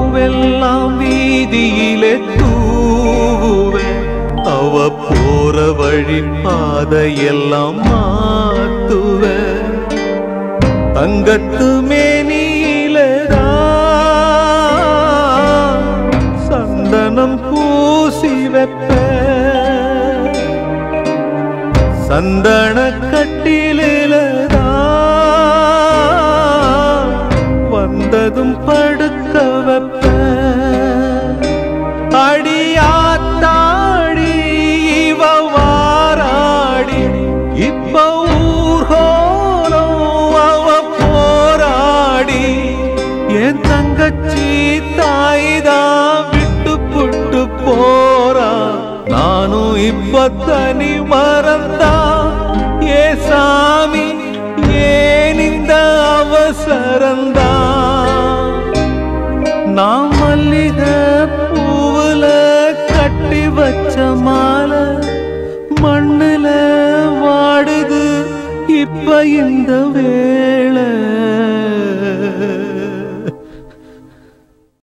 பூவெல்லாம் வீதியிலே தூவேன் அவ போற வழி பாதையெல்லாம் மாத்துவேன் தங்கத்து மேனியிலதான் சந்தனம் பூசி வைப்பேன் சந்தன கட்டிலதான் வந்ததும் படுக்க வைப்பேன் அடியாத்தாடி இவ வாராடி இப்ப ஊர்கோலம் அவ போராடி என் தங்கச்சி தாய்தான் விட்டு புட்டு போறா நானும் இப்ப தனி மறந்தா ஏ சாமி ஏன் இந்த அவசரந்தா நான் மல்லிகை பூவுல கட்டி வச்ச மாலை மண்ணுல வாடுது இப்ப இந்த வேளை